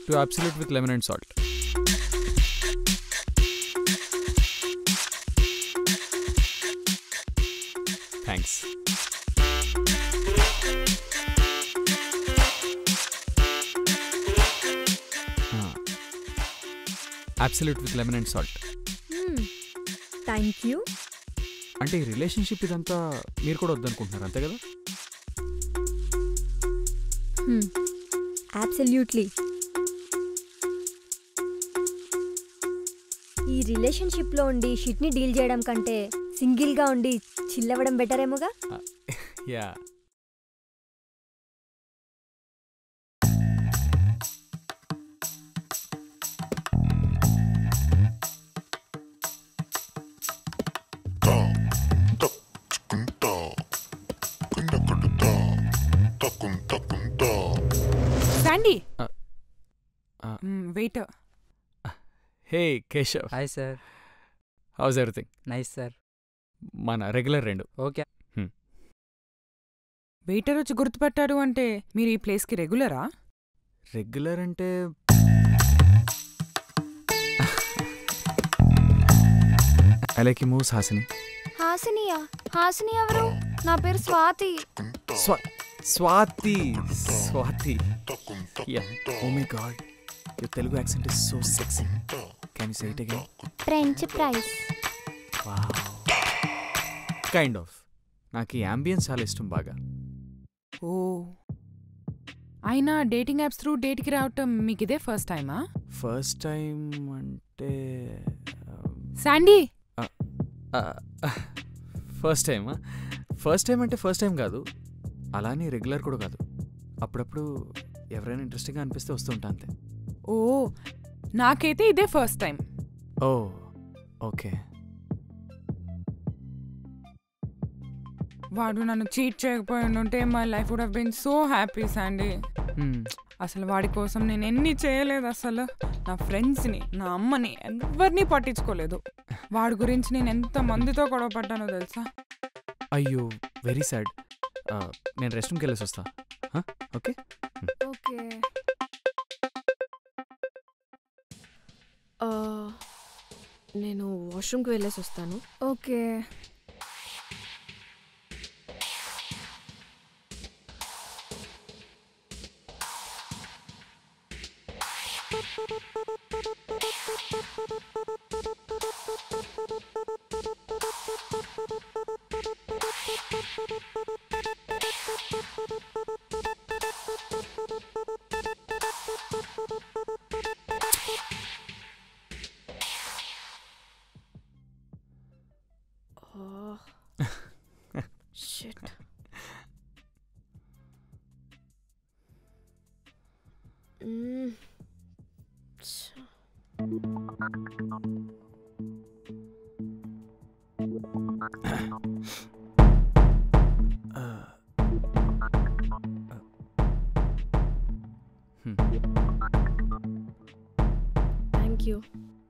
To Absolut with lemon and salt thanks Absolut with lemon and salt thank you అంటే ఈ relationship ఇదంతా మీరు కూడా వద్దనుకుంటున్నారు అంతే కదా అబ్సల్యూట్లీ ఈ రిలేషన్షిప్లో ఉండి షిట్ని డీల్ చేయడం కంటే సింగిల్గా ఉండి చిల్లవడం బెటర్ ఏమోగా yeah Sandy Uh, uh. Wait hey Keshav hi sir how's everything nice sir మన రెగ్యులర్ రెండు ఓకే వెయిటర్ వచ్చి గుర్తుపట్టాడు అంటే మీరు ఈ ప్లేస్కి రెగ్యులరా రెగ్యులర్ అంటే అలైకి మూవ్స్ హాసిని హాసినియా హాసిని ఎవరు నా పేరు స్వాతి స్వా Swathi Swathi yeah oh my god your Telugu accent is so sexy can you say it again French fries kind of నాకు ఈ అంబియన్స్ చాలా ఇష్టం బాగా ఓ అయినా డేటింగ్ యాప్స్ త్రూ డేట్కి రావటం మీకు ఇదే ఫస్ట్ టైమా ఫస్ట్ టైం అంటే శాండీ ఫస్ట్ టైమా ఫస్ట్ టైం అంటే ఫస్ట్ టైం కాదు అలానే రెగ్యులర్ కూడా కాదు అప్పుడప్పుడు ఎవరైనా ఇంట్రెస్టింగ్గా అనిపిస్తే వస్తుంటా అంతే ఓ నాకైతే ఇదే ఫస్ట్ టైం ఓ ఓకే వాడు నన్ను చీట్ చేయకపోయి ఉంటే my life would have been so happy Sandy అసలు వాడి కోసం నేను ఎన్ని చేయలేదు అసలు నా ఫ్రెండ్స్ని నా అమ్మని ఎవరిని పట్టించుకోలేదు వాడి గురించి నేను ఎంత మందితో గొడవ పడ్డానో తెలుసా అయ్యో వెరీ సాడ్ నేను రెస్ట్ రూమ్కి వెళ్ళేసి వస్తా ఓకే ఓకే నేను వాష్రూమ్కి వెళ్ళేసి వస్తాను okay shit thank you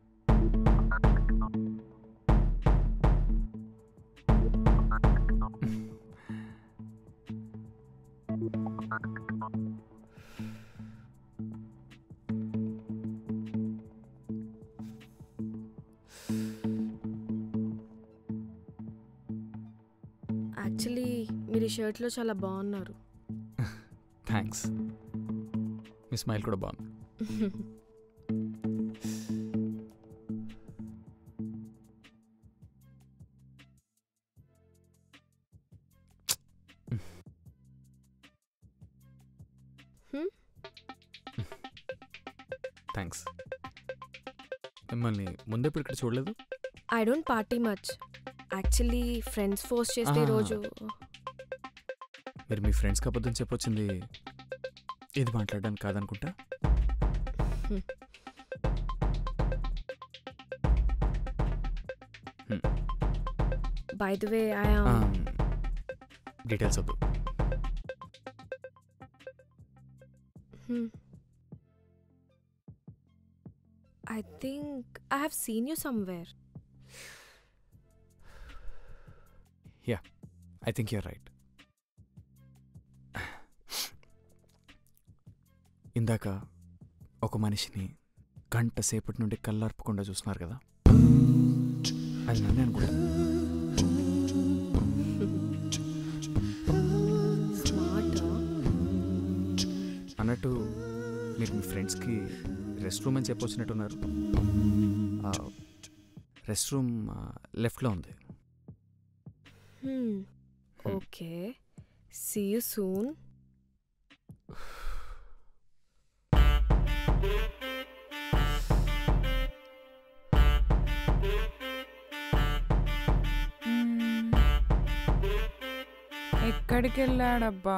actually మీరు ఈ షర్ట్లో చాలా బాగున్నారు థ్యాంక్స్ మీ స్మైల్ కూడా బాగుంది Hmm? థ్యాంక్స్ మిమ్మల్ని ముందెప్పుడు ఇక్కడ చూడలేదు I don't party much actually friends force చేస్తే Ah. ఈరోజు మీరు మీ ఫ్రెండ్స్కి అబద్ధం చెప్పొచ్చింది ఇది మాట్లాడడానికి కాదనుకుంటా by the way I am details వద్దు I think I have seen you somewhere I think you're right ఇందాక ఒక మనిషిని గంట సేపటి నుండి కళ్ళర్పకుండా చూస్తున్నారు కదా అది నన్నే అనుకుంటా స్మార్ట్ అన్నట్టు మీరు మీ ఫ్రెండ్స్కి రెస్ట్ రూమ్ అని చెప్పొచ్చినట్టున్నారు రెస్ట్ రూమ్ లెఫ్ట్లో ఉంది okay see you soon hmm. ఎక్కడికి వెళ్ళాడబ్బా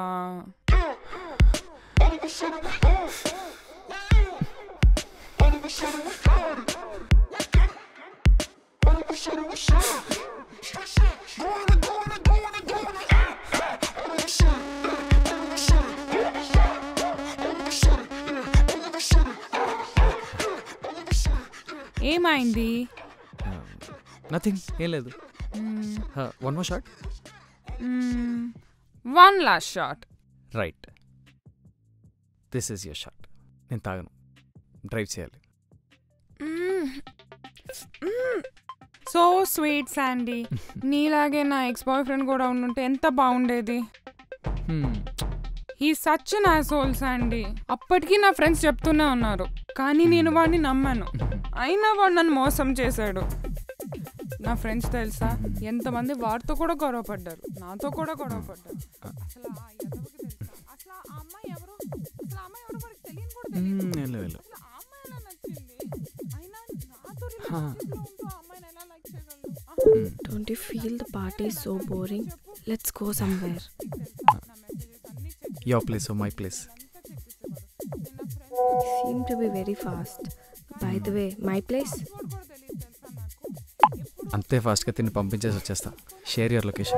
ఏమైంది నథింగ్ ఏం లేదు one more shot one last shot right this is your shot నేను తాగను డ్రైవ్ చేయాలి సో స్వీట్ శాండీ నీలాగే నా ఎక్స్ బాయ్ ఫ్రెండ్ కూడా ఉండుంటే ఎంత బాగుండేది Hmm. ఈ సచ్ నా సోల్ శాండీ అప్పటికీ నా ఫ్రెండ్స్ చెప్తూనే ఉన్నారు కానీ నేను వాడిని నమ్మాను అయినా వాడు నన్ను మోసం చేశాడు నా ఫ్రెండ్స్ తెలుసా ఎంతమంది వాడితో కూడా గొడవపడ్డారు నాతో కూడా గొడవపడ్డారు అసలు ఆ ఎదవకి తెలుసా? అసలు ఆ అమ్మాయి ఎవరు అసలు ఆ అమ్మాయి ఎవరో వాడికి తెలియని కూడా తెలియదు. Hmm, వెళ్ళు వెళ్ళు అసలు ఆ అమ్మాయి ఎలా నచ్చింది అయినా నాతో హా. relationship లో ఉంటూ ఆ అమ్మాయిని ఎలా like చేయగలడు? ఆ, Hmm. Don't you feel the party so boring let's go somewhere your place my place seem to be very fast by the way my place అంతే ఫాస్ట్గా తిని పంపించేసి వచ్చేస్తా share your location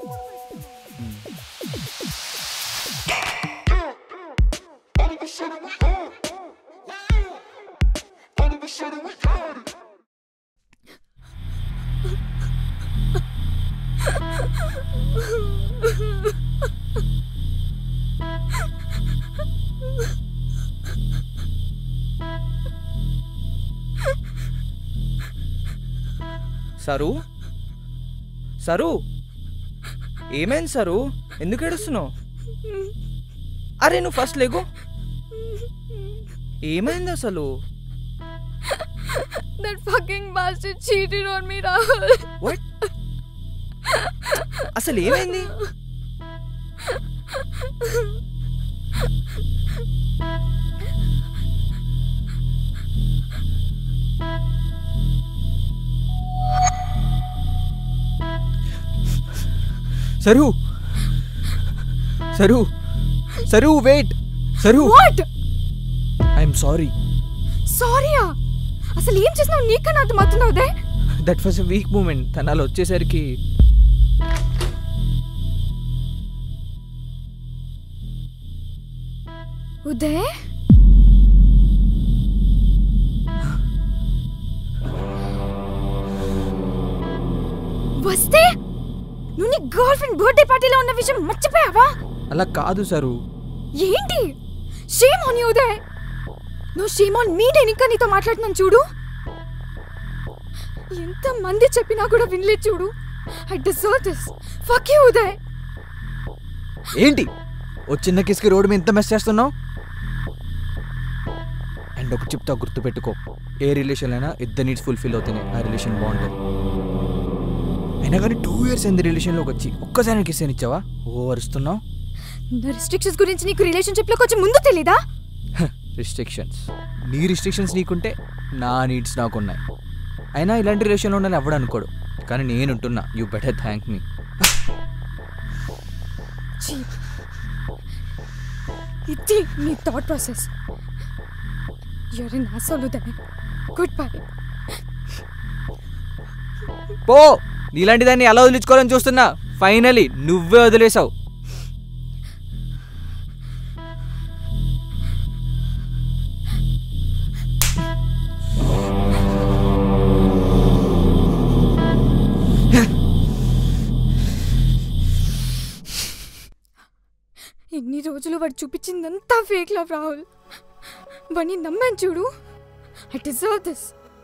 Saru Saru ఏమైంది సరు ఎందుకు ఏడుస్తున్నావు అరే నువ్వు ఫస్ట్ లేకు ఏమైంది అసలు That fucking bastard cheated on me, Rahul. What అసలు ఏమైంది Saru Saru Saru wait Saru What? I'm sorry సారీయా అసలు ఏం చేసినావు నీకన్నా అర్థమవుతుందా Uday that was a weak moment తను అలా వచ్చేసరికి ఉదయ్ వస్తే నువ్వు నీ గర్ల్ ఫ్రెండ్ బర్త్డే పార్టీలో ఉన్న విషయం మర్చిపోయావా అలా కాదు సరు ఏంటి షేమ్ ఆన్ యూ ఉదయ్ నువ్వు షేమ్ ఆన్ మీ నేను ఇంకా నీతో మాట్లాడుతున్నాను చూడు ఎంత మంది చెప్పినా కూడా వినలేదు చూడు I deserve this fuck you Uday ఏంటి ఓ చిన్న కిస్కి రోడ్డు మీద ఇంత మెస్ చేస్తున్నావు అండ్ ఒకటి చెప్తా గుర్తుపెట్టుకో ఏ రిలేషన్ అయినా ఇద్దరు నీడ్స్ ఫుల్ఫిల్ అవుతున్నాయి ఆ రిలేషన్ బాగుంటుంది అయినా కానీ టూ ఇయర్స్ అయింది రిలేషన్లోకి వచ్చి ఒక్కసారి కిస్ అని ఇచ్చావా ఓ అరుస్తున్నావు నా రిస్ట్రిక్షన్స్ గురించి నీకు రిలేషన్షిప్ లో కొంచెం ముందు తెలీదా రిస్ట్రిక్షన్స్ నీ రిస్ట్రిక్షన్స్ నీకుంటే నా నీడ్స్ నాకున్నాయి అయినా ఇలాంటి రిలేషన్లో ఉండాలని ఎవడు అనుకోడు కానీ నేను ఉంటున్నా you better thank me cheap ఇది నీ థాట్ ప్రాసెస్ యూర్ ఇన్ అసలు ఉదయ్ గుడ్ బై పో నీలాంటి దాన్ని ఎలా వదిలించుకోవాలని చూస్తున్నా ఫైనలీ నువ్వే వదిలేసావు ఇన్ని రోజులు వాడు చూపించిందంతా ఫేక్ లవ్ రాహుల్ వాడిని నమ్మాను చూడు ఐ డిజర్వ్ దిస్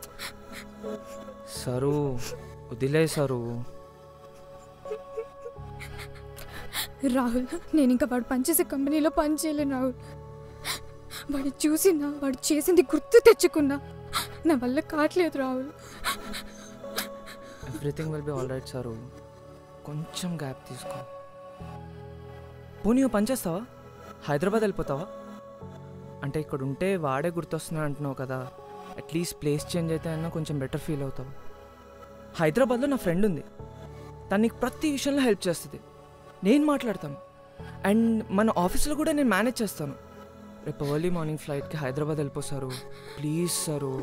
సరు వదిలే సరు రాహుల్ నేను ఇంకా వాడు పనిచేసే కంపెనీలో పని చేయలేను రాహుల్ వాడు చూసినా వాడు చేసింది గుర్తు తెచ్చుకున్నా నా వల్ల కావట్లేదు Rahul everything will be all right sir కొంచెం గ్యాప్ తీసుకో పోనీ ఓ పని చేస్తావా హైదరాబాద్ వెళ్ళిపోతావా అంటే ఇక్కడ ఉంటే వాడే గుర్తొస్తున్నా అంటున్నావు కదా అట్లీస్ట్ ప్లేస్ చేంజ్ అయితే అన్నా కొంచెం బెటర్ ఫీల్ అవుతావు హైదరాబాద్లో నా ఫ్రెండ్ ఉంది తను నీకు ప్రతి విషయంలో హెల్ప్ చేస్తుంది నేను మాట్లాడతాను అండ్ మన ఆఫీస్లో కూడా నేను మేనేజ్ చేస్తాను రేపు ఎర్లీ మార్నింగ్ ఫ్లైట్కి హైదరాబాద్ వెళ్ళిపోసారు ప్లీజ్ సారు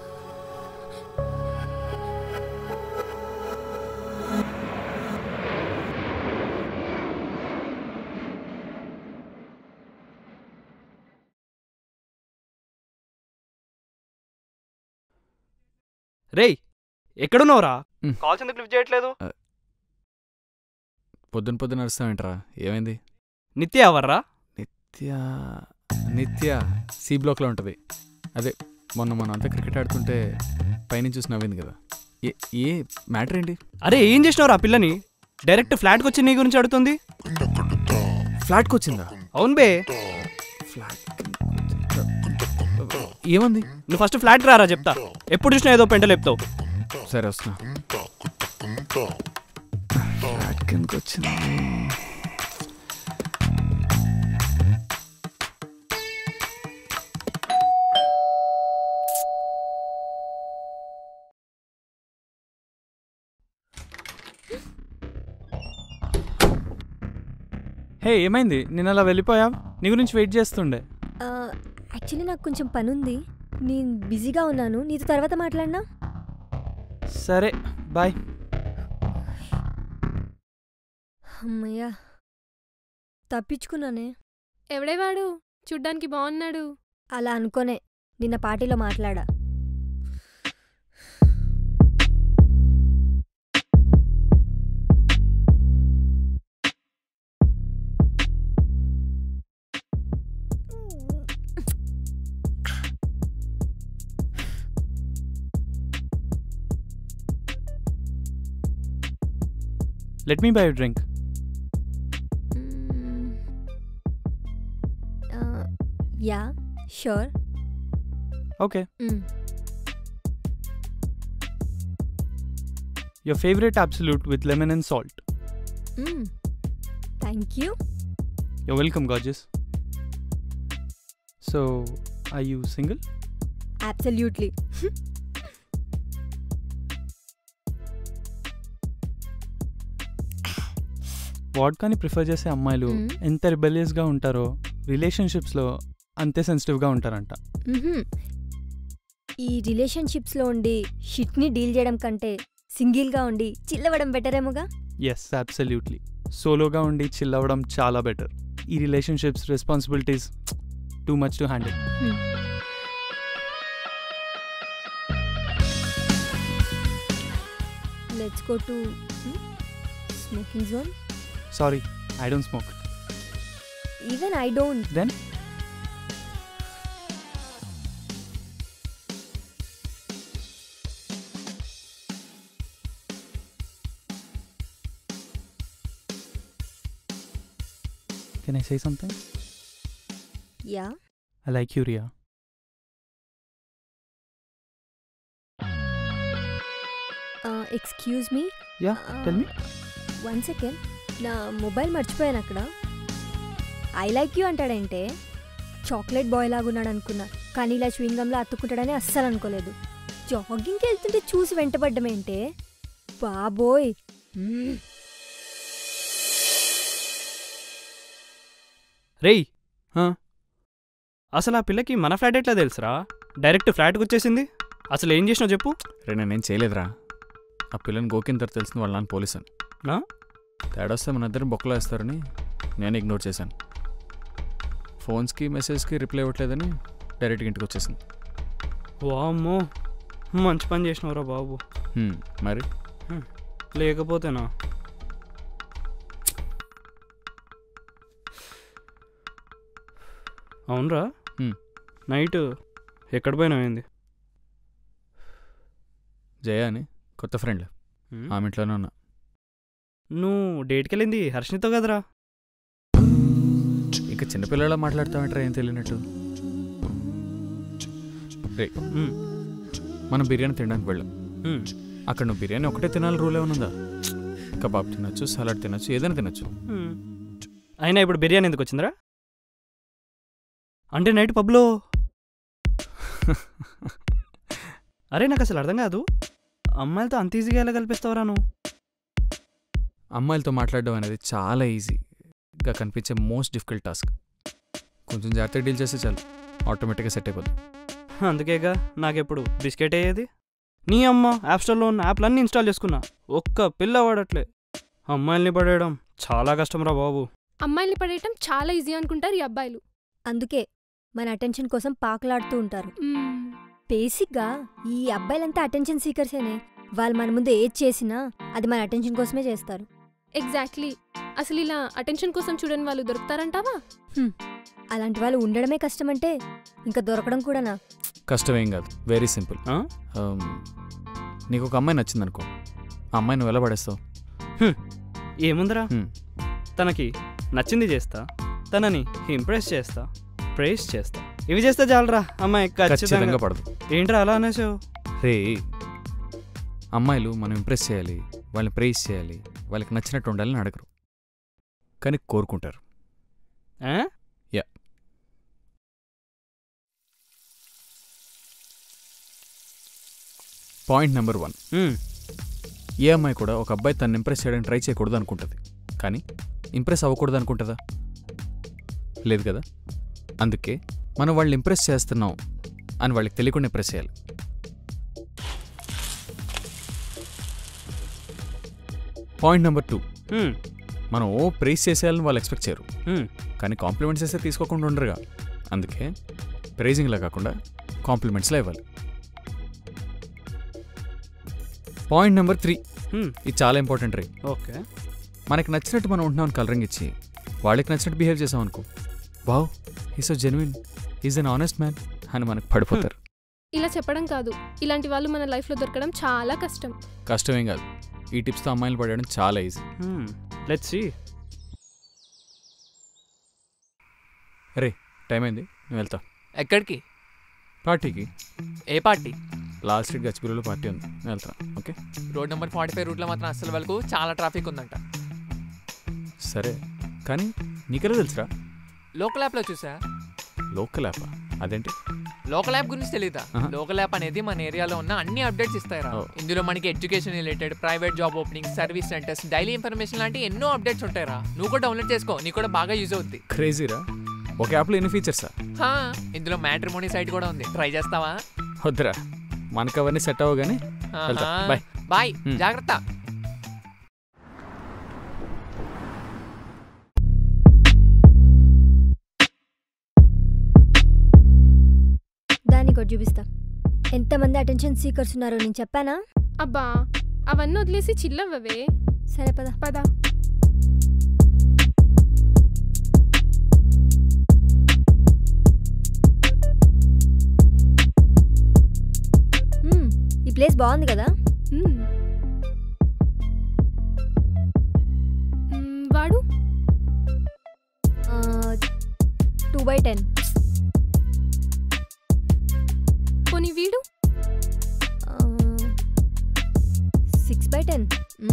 రేయ్ ఎక్కడున్నావురా మ్. కాల్స్ ఎందుకు లిఫ్ట్ చేయట్లేదు పొద్దున పొద్దున నడుస్తావేంట్రా ఏమైంది నిత్య ఎవర్రా నిత్య నిత్య సి బ్లాక్లో ఉంటుంది అదే మొన్న మనం అంతా క్రికెట్ ఆడుతుంటే పైన చూసి నవ్వింది కదా ఏ ఏ మ్యాటర్ ఏంటి అరే ఏం చేసినావురా ఆ పిల్లని డైరెక్ట్ ఫ్లాట్కి వచ్చి నీ గురించి అడుగుతుంది ఫ్లాట్కి వచ్చిందా అవును బే ఫ్లాట్ ఏమంది నువ్వు ఫస్ట్ ఫ్లాట్ రారా చెప్తా ఎప్పుడు చూసినా ఏదో పెంట లేపుతావు సరే వస్తున్నా ఫ్లాట్ కిందకి వచ్చింది హే ఏమైంది నేను అలా వెళ్ళిపోయా నీ గురించి వెయిట్ చేస్తుండే యాక్చువల్లీ నాకు కొంచెం పని ఉంది నేను బిజీగా ఉన్నాను నీతో తర్వాత మాట్లాడినా సరే బాయ్ అమ్మయ్యా తప్పించుకున్నానే ఎవడే వాడు చూడ్డానికి బాగున్నాడు అలా అనుకోనే నిన్న పార్టీలో మాట్లాడా let me buy drink yeah sure okay your favourite Absolut with lemon and salt thank you You're welcome, gorgeous. So, are you single? Absolutely వాడ్కాని ప్రిఫర్ చేసే అమ్మాయిలు Mm. ఎంత రిబెలియస్గా ఉంటారో రిలేషన్షిప్స్లో అంతే సెన్సిటివ్గా ఉంటారంట ఈ రిలేషన్షిప్స్లో ఉండి షిట్ని డీల్ చేయడం కంటే సింగిల్గా ఉండి చిల్లవడం బెటరేమోగా ఎస్ అబ్సల్యూట్లీ సోలోగా ఉండి చిల్ అవ్వడం చాలా బెటర్ ఈ relationships responsibilities too much to handle let's go to smoking zone sorry I don't smoke even I don't then can I say something yeah I like you Riya excuse me yeah tell me one second నా mobile మర్చిపోయాను అక్కడ I like you అంటాడంటే chocolate boy లాగా ఉన్నాడు అనుకున్నా కానీ ఇలా చూయింగంలో అత్తుకుంటాడని అస్సలు అనుకోలేదు జాగింగ్కి వెళ్తుంటే చూసి వెంటపడ్డమేంటే బాబోయ్ మ్మ్. రేయ్ హా? అసలు ఆ పిల్లకి మన ఫ్లాట్ ఎట్లా తెలుసురా డైరెక్ట్ ఫ్లాట్కి వచ్చేసింది అసలు ఏం చేసినావు చెప్పు రే నేనేం చేయలేదురా ఆ పిల్లని గోకిన తర్వాత తెలిసింది వాళ్ళ నాన్న పోలీస్ అని నా? తేడా వస్తే మన ఇద్దరు బొక్కలో వేస్తారని నేను ఇగ్నోర్ చేశాను ఫోన్స్కి మెసేజ్కి రిప్లై ఇవ్వట్లేదని డైరెక్ట్గా ఇంటికి వచ్చేసింది వామ్మో మంచి పని చేసినావురా బాబు హ్మ్, మరి లేకపోతేనా అవునరా హ్మ్. నైట్ ఎక్కడ పోయినాయింది జయ అని కొత్త ఫ్రెండ్ ఆమె ఇంట్లోనే ఉన్నా నువ్వు డేట్కి వెళ్ళింది హర్షినితో కదరా ఇంకా చిన్నపిల్లలా మాట్లాడతామంటారా ఏం తెలియనట్టు రే మ్, మనం బిర్యానీ తినడానికి వెళ్ళాం మ్. అక్కడ నువ్వు బిర్యానీ ఒకటే తినాలి రూల్ ఏమనుందా కబాబ్ తినొచ్చు సలాడ్ తినొచ్చు ఏదైనా తినొచ్చు మ్. అయినా ఇప్పుడు బిర్యానీ ఎందుకు వచ్చిందిరా అంటే నైట్ పబ్లో అరే నాకు అసలు అర్థం కాదు అమ్మాయిలతో అంత ఈజీగా ఎలా కల్పిస్తావరా నువ్వు అమ్మాయిలతో మాట్లాడడం అనేది చాలా ఈజీగా కనిపించే మోస్ట్ డిఫికల్ట్ టాస్క్ కొంచెం జాగ్రత్తగా డీల్ చేస్తే చాలు ఆటోమేటిక్గా సెట్ అయిపోద్ది అందుకేగా నాకెప్పుడు బిస్కెట్ అయ్యేది నీ అమ్మ యాప్ స్టోర్లో ఉన్న యాప్లన్నీ ఇన్స్టాల్ చేసుకున్నా ఒక్క పిల్ల వాడట్లే అమ్మాయిల్ని పడేయడం చాలా కష్టంరా బాబు అమ్మాయిల్ని పడేయటం చాలా ఈజీ అనుకుంటారు ఈ అబ్బాయిలు అందుకే మన అటెన్షన్ కోసం పాకలాడుతూ ఉంటారు మ్మ్. బేసిక్గా ఈ అబ్బాయిలంతా అటెన్షన్ సీకర్సేనే వాళ్ళు మన ముందు ఏది చేసినా అది మన అటెన్షన్ కోసమే చేస్తారు ఎగ్జాక్ట్లీ అసలు ఇలా అటెన్షన్ కోసం చూడని వాళ్ళు దొరుకుతారంటావా అలాంటి వాళ్ళు ఉండడమే కష్టమంటే ఇంకా దొరకడం కూడానా కష్టమేం కాదు వెరీ సింపుల్ ఆ? నీకు ఒక అమ్మాయి నచ్చింది అనుకో ఆ అమ్మాయి నువ్వు ఎలా పడేస్తావు ఏముందిరా హ్మ్. తనకి నచ్చింది చేస్తా తనని ఇంప్రెస్ చేస్తా ప్రేస్ చేస్తా ఇవి చేస్తే చాలరా అమ్మాయి ఖచ్చితంగా ఖచ్చితంగా పడదు ఏంట్రా అలా అనేసావు రే అమ్మాయిలు మనం ఇంప్రెస్ చేయాలి వాళ్ళని ప్రైజ్ చేయాలి వాళ్ళకి నచ్చినట్టు ఉండాలని అడగరు కానీ కోరుకుంటారు ఆ? యా. పాయింట్ నెంబర్ వన్ మ్మ్. ఏ అమ్మాయి కూడా ఒక అబ్బాయి తను ఇంప్రెస్ చేయడానికి ట్రై చేయకూడదు అనుకుంటుంది కానీ ఇంప్రెస్ అవ్వకూడదు అనుకుంటుందా లేదు కదా అందుకే మనం వాళ్ళని ఇంప్రెస్ చేస్తున్నాం అని వాళ్ళకి తెలియకుండా ఇంప్రెస్ చేయాలి పాయింట్ నెంబర్ టూ మ్మ్. మనం ఓ ప్రైస్ చేసేయాలని వాళ్ళు ఎక్స్పెక్ట్ చేయరు మ్మ్. కానీ కాంప్లిమెంట్స్ చేస్తే తీసుకోకుండా ఉండరుగా అందుకే ప్రైజింగ్లా కాకుండా కాంప్లిమెంట్స్లో ఇవ్వాలి పాయింట్ నెంబర్ త్రీ మ్మ్. ఇది చాలా ఇంపార్టెంట్ రే ఓకే మనకి నచ్చినట్టు మనం ఉంటున్నాం కలరింగ్ ఇచ్చి వాళ్ళకి నచ్చినట్టు బిహేవ్ చేసాం అనుకో వావ్ ఈ so genuine is an honest man అని మనకు పడిపోతారు ఇలా చెప్పడం కాదు ఇలాంటి వాళ్ళు మన లైఫ్లో దొరకడం చాలా కష్టం కష్టమేం కాదు ఈ టిప్స్తో అమ్మాయిలు పడేయడం చాలా ఈజీ లెట్స్ సి రే టైం అయింది నువ్వు వెళ్తా ఎక్కడికి పార్టీకి ఏ పార్టీ లాస్ట్ స్ట్రీట్ గచ్చిబిల్లిలో పార్టీ ఉంది నేను వెళ్తా okay road number forty five రూట్లో మాత్రం అస్సలు వరకు చాలా ట్రాఫిక్ ఉందంట సరే కానీ నీకెలా తెలుసురా లోకల్ యాప్లో చూసా లోకల్ యాప్ అదేంటి లోకల్ యాప్ గురించి తెలీదా ఆహా. లోకల్ యాప్ అనేది మన ఏరియాలో ఉన్న అన్ని అప్డేట్స్ ఇస్తాయిరా ఓ. ఇందులో మనకి education related private job opening service centres daily information లాంటి ఎన్నో అప్డేట్స్ ఉంటాయిరా నువ్వు కూడా డౌన్లోడ్ చేసుకో నీకు కూడా బాగా యూజ్ అవుద్ది క్రేజీరా ఒక యాప్లో ఎన్ని ఫీచర్సా హా, ఇందులో మ్యాట్రిమోనీ సైట్ కూడా ఉంది ట్రై చేస్తావా వద్దురా మనకు అవన్నీ సెట్ అవ్వవు కానీ వెళ్తా. Bye. Bye Hmm. జాగ్రత్త దానికి ఒకటి చూపిస్తా ఎంతమంది అటెన్షన్ సీకర్స్ ఉన్నారో నేను చెప్పానా అబ్బా అవన్నీ వదిలేసి చిల్లవ్వవే సరే పద పద మ్మ్, ఈ ప్లేస్ బాగుంది కదా మ్మ్. మ్మ్, వాడు టూ బై టెన్ పోనీ వీడు సిక్స్ బై టెన్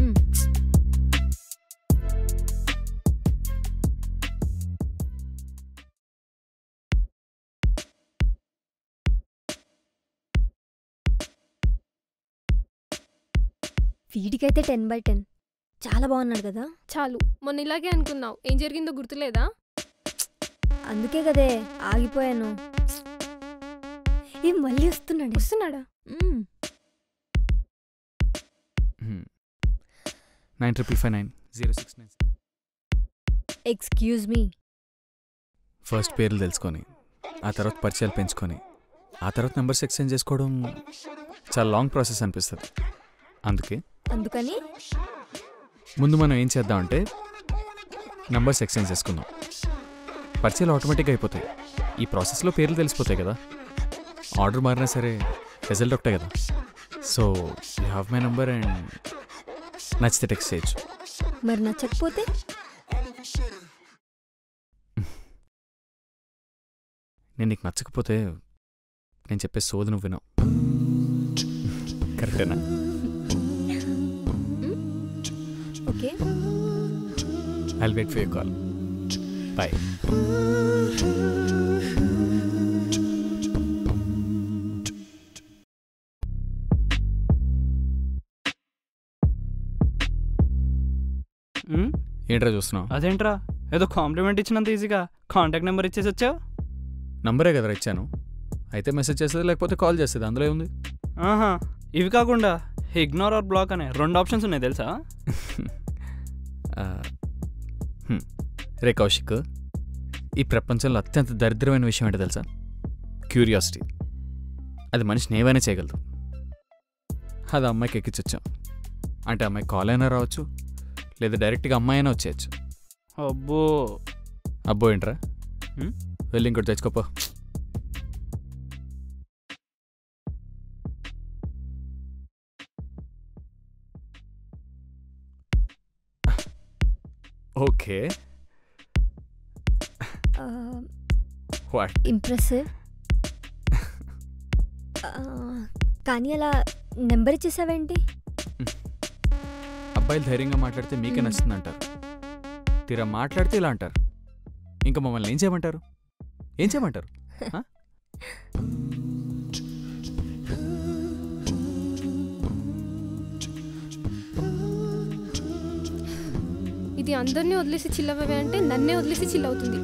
వీడికైతే టెన్ బై టెన్ చాలా బాగున్నాడు కదా చాలు మొన్న ఇలాగే అనుకున్నావు ఏం జరిగిందో గుర్తులేదా అందుకే కదే ఆగిపోయాను ఏం మళ్ళీ వస్తున్నాడు వస్తున్నాడా మ్మ్. Nine triple five nine zero six nine excuse me first పేర్లు తెలుసుకొని ఆ తర్వాత పరిచయాలు పెంచుకొని ఆ తర్వాత నెంబర్స్ ఎక్స్చేంజ్ చేసుకోవడం చాలా లాంగ్ ప్రాసెస్ అనిపిస్తుంది అందుకే అందుకని ముందు మనం ఏం చేద్దామంటే నెంబర్స్ ఎక్స్చేంజ్ చేసుకుందాం పరిచయాలు ఆటోమేటిక్గా అయిపోతాయి ఈ ప్రాసెస్లో పేర్లు తెలిసిపోతాయి కదా ఆర్డర్ మారినా సరే రిజల్ట్ ఒకటే కదా so you have my number and నచ్చితే టెక్స్ట్ చేయొచ్చు మరి నచ్చకపోతే నేను నీకు నచ్చకపోతే నేను చెప్పే సోది నువ్వు వినవు కరెక్టేనా okay I wait for you call bye um, ఏంట్రా చూస్తున్నావు అదేంట్రా ఏదో కాంప్లిమెంట్ ఇచ్చినంత ఈజీగా కాంటాక్ట్ నెంబర్ ఇచ్చేసి వచ్చావు నంబరే కదరా ఇచ్చాను అయితే మెసేజ్ చేస్తుంది లేకపోతే కాల్ చేస్తుంది అందులో ఉంది ఆహా ఇవి కాకుండా ఇగ్నోర్ ఆర్ బ్లాక్ అనే రెండు ఆప్షన్స్ ఉన్నాయి తెలుసా రే కౌశిక్ ఈ ప్రపంచంలో అత్యంత దరిద్రమైన విషయం ఏంటో తెలుసా క్యూరియాసిటీ అది మనిషిని ఏమైనా చేయగలదు అది అమ్మాయికి ఎక్కించొచ్చాం అంటే అమ్మాయి కాల్ అయినా రావచ్చు లేదా డైరెక్ట్గా అమ్మాయి అయినా వచ్చేయచ్చు అబ్బో అబ్బో ఏంట్రా హ్మ్? వెళ్ళి ఇంకోటి తెచ్చుకోపో ఓకే వాట్ ఇంప్రెసివ్ కానీ అలా నెంబర్ ఇచ్చేసావేంటి అబ్బాయిలు ధైర్యంగా మాట్లాడితే మీకే మ్మ్. నచ్చుతుంది అంటారు తీరా మాట్లాడితే ఇలా అంటారు ఇంకా మమ్మల్ని ఏం చేయమంటారు ఏం చేయమంటారు ఆ? ఇది అందరినీ వదిలేసి చిల్లవే అంటే నన్నే వదిలేసి చిల్ అవుతుంది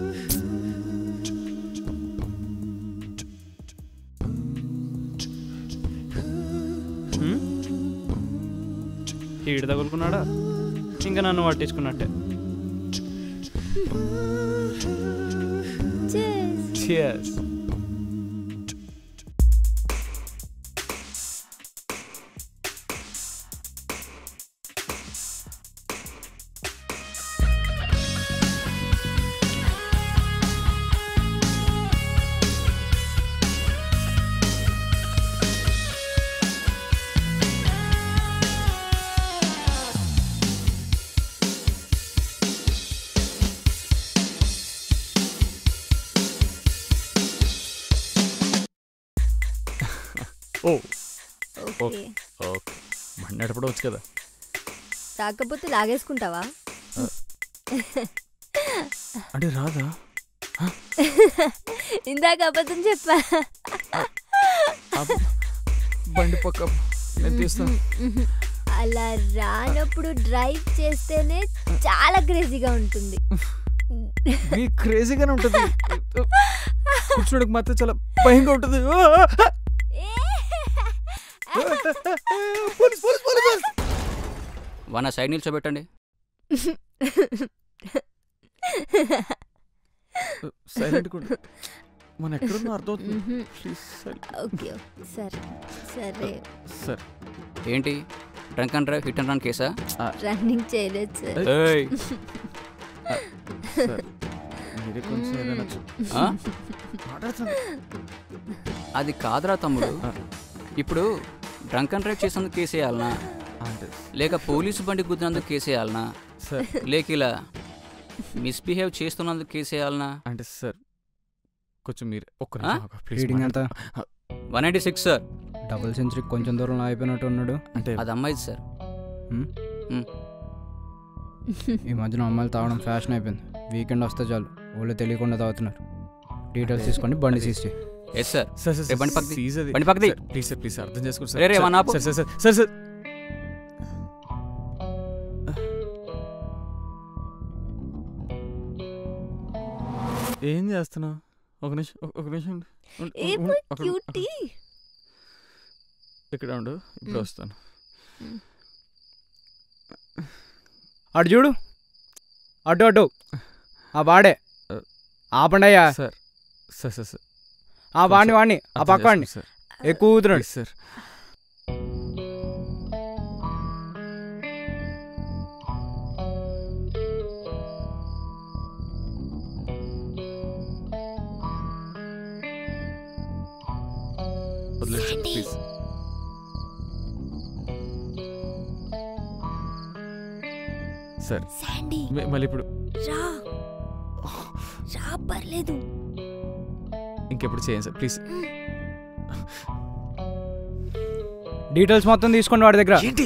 ఉమ్? ఈడు తగులుకున్నాడా ఇంకా నన్ను పట్టించుకున్నట్టే Cheers. Cheers. Oh okay okay బండి నడపడవచ్చు కదా రాకపోతే లాగేసుకుంటావా అంటే రాదా ఇందాక అబద్ధం చెప్పా అబ్బ, బండి పక్క నేను తీస్తాను అలా రానప్పుడు డ్రైవ్ చేస్తేనే చాలా క్రేజీగా ఉంటుంది మీ క్రేజీగానే ఉంటుంది కూర్చోడానికి మాత్రం చాలా భయంగా ఉంటుంది police police police one side నిల్చోబెట్టండి సైలెంట్ కూడా మన ఎక్కడున్నా అర్థమవుతుంది మ్మ్. ప్లీజ్ ఓకే ఓకే సరే సరే సార్ ఏంటి drunk and drive hit and run కేసా రన్నింగ్ చేయలేదు సార్ ఏయ్ సార్ మీరే కొంచెం ఏదైనా చూ- ఆ? మాట్లాడుతున్నా అది కాదురా తమ్ముడు ఆ. ఇప్పుడు డ్రంక్ అండ్ డ్రైవ్ చేసినందుకు కేసేయాలనా అంటే లేక పోలీసు బండి గుద్దినందుకు కేసేయాలనా సార్ లేక ఇలా మిస్బిహేవ్ చేస్తున్నందుకు కేసేయాలనా అంటే సార్ కొంచెం మీరు ఒక్క ఆ? నిమిషం ఆగు, ప్లీజ్ రీడింగ్ ఎంత మాట్లాడు. One eighty six sir double century కొంచెం దూరంలో అయిపోయినట్టు ఉన్నాడు అంటే అది అమ్మాయిది సార్ ఈ మధ్యన అమ్మాయిలు తాగడం ఫ్యాషన్ అయిపోయింది వీకెండ్ వస్తే చాలు వాళ్ళు తెలియకుండా తాగుతున్నారు డీటెయిల్స్ తీసుకోండి బండి సీజ్ చేయి ఎస్ సార్ సార్ సార్ రే, బండి పక్కది. సీజ్ అది బండి పక్కది. Sir, please sir please sir అర్థం చేసుకోండి రే, రే, సార్ వన్ ఆపు. Sir sir sir sir sir ఏం చేస్తున్నావు ఒక నిమిషం ఒక- ఒక నిమిషం ఉండు. ఉండు, ఏ ఉండు, అక్కడ- క్యూటీ ఇక్కడ ఉండు ఇప్పుడు మ్. వస్తాను అటు చూడు అటు అటు ఆ వాడే ఆపండి అయ్యా సార్ సార్ సార్ సార్ ఆ వాడిని వాడిని ఆ పక్క వాడిని సార్ ఎక్కువ కూతున్నాడు ప్లీజ్ సార్ వదిలేసి ప్లీజ్ సరే శాండీ మ- మళ్ళీ ఇప్పుడు రా రా పర్లేదు ఇంకెప్పుడు చేయండి సార్ ప్లీజ్ డీటెయిల్స్ మొత్తం తీసుకోండి వాడి దగ్గర ఏంటి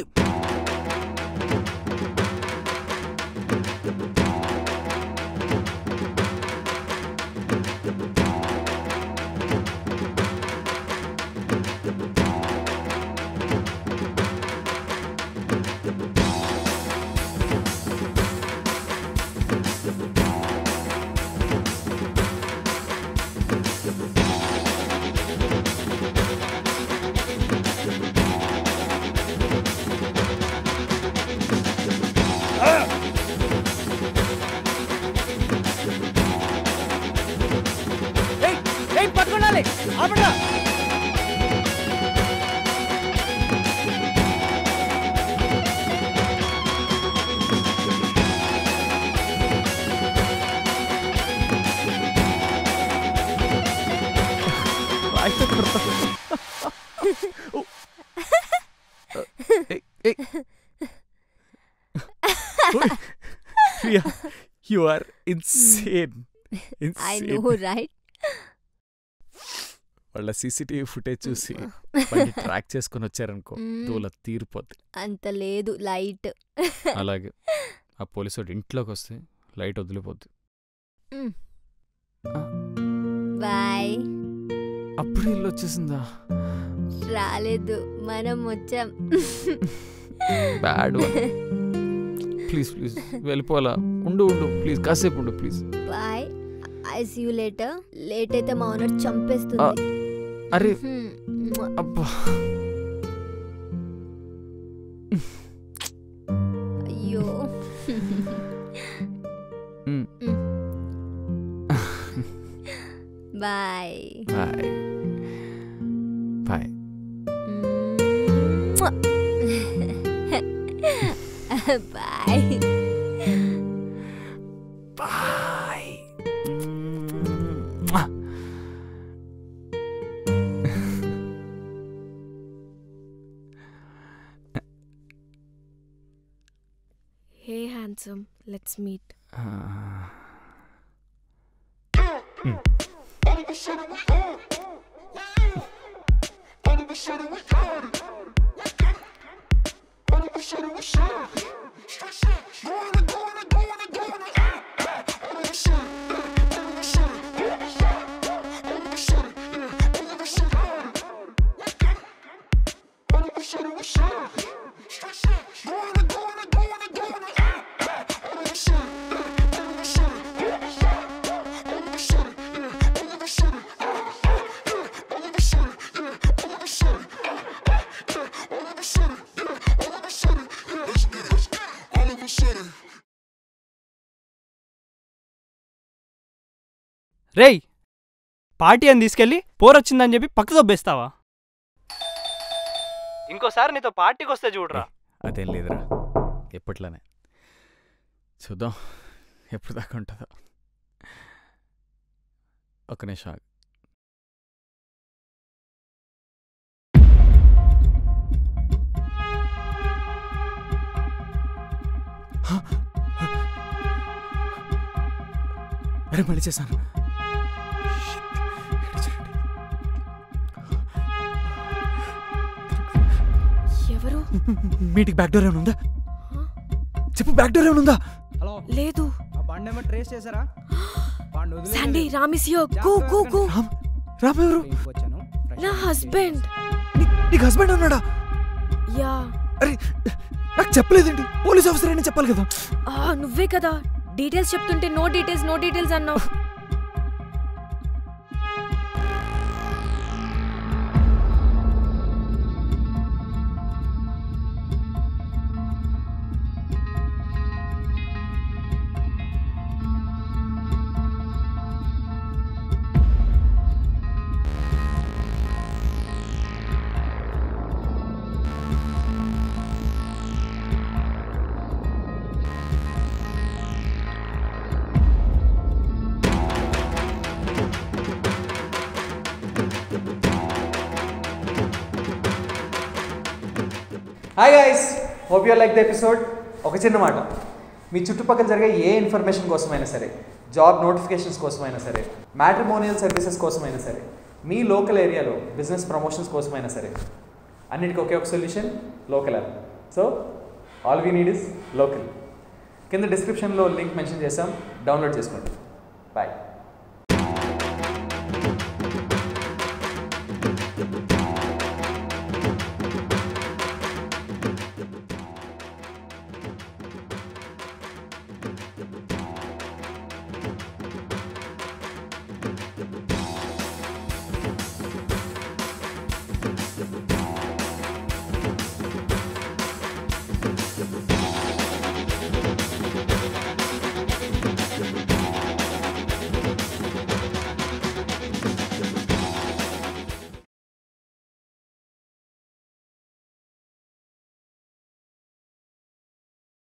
పట్టుకోండి ఆపండి అయితే కొడతా. ఓ. ఏయ్, ఏయ్. ఓయ్. Priya you are insane I know right వాళ్ళ సీసీటీవీ ఫుటేజ్ చూసి బండి ట్రాక్ చేసుకొని వచ్చారనుకో మ్మ్. దూల తీరిపోద్ది అంత లేదు లైట్ అలాగే ఆ పోలీసు వాడు ఇంట్లోకి వస్తే లైట్ వదిలిపోద్ది బాయ్ అప్పుడు ఇల్లు వచ్చేసిందా రాలేదు మనం వచ్చాం బ్యాడ్ ప్లీజ్ ప్లీజ్ వెళ్ళిపోవాలా ఉండు ఉండు ప్లీజ్ కాసేపు ఉండు please bye I see you later late అయితే మా ఓనర్ చంపేస్తుంది అరే హ్మ్. అబ్బా అయ్యో మ్మ్. Bye bye bye bye bye Hey, handsome, let's meet. రేయ్ పార్టీ అని తీసుకెళ్ళి పోరొచ్చిందని చెప్పి పక్క దొబ్బేస్తావా ఇంకోసారి నీతో పార్టీకి వస్తే చూడరా అదేం లేదురా ఎప్పట్లానే చూద్దాం ఎప్పుడు దాకా ఉంటుందో ఒక నిమిషం ఆగు. అరే మళ్ళీ చేశాను ఎవరు మీటింగ్ బ్యాక్ డోర్ ఏమైనా ఉందా చెప్పు బ్యాక్ డోర్ ఏమైనా ఉందా హలో లేదు ఆ బండి ఏమో ట్రేస్ చేశారా వాడిని వదిలేయలేదు. Sandy Ram is here go go go Ram Ram ఎవరు ఇంటికి వచ్చాను నా హస్బెండ్ నీ- నీకు హస్బెండ్ ఉన్నాడా యా అరే నాకు చెప్పలేదండి పోలీస్ ఆఫీసర్ అని చెప్పాలి కదా ఆ నువ్వే కదా డీటెయిల్స్ చెప్తుంటే నో డీటెయిల్స్ నో డీటెయిల్స్ అన్నావు hi guys hope you like the episode ఒక చిన్న మాట మీ చుట్టుపక్కల జరిగే ఏ ఇన్ఫర్మేషన్ కోసమైనా సరే జాబ్ నోటిఫికేషన్స్ కోసమైనా సరే మ్యాట్రిమోనియల్ సర్వీసెస్ కోసమైనా సరే మీ లోకల్ ఏరియాలో బిజినెస్ ప్రమోషన్స్ కోసమైనా సరే అన్నిటికీ ఒకే ఒక solution local app so all we need is local కింద డిస్క్రిప్షన్లో లింక్ మెన్షన్ చేసాం డౌన్లోడ్ చేసుకోండి బాయ్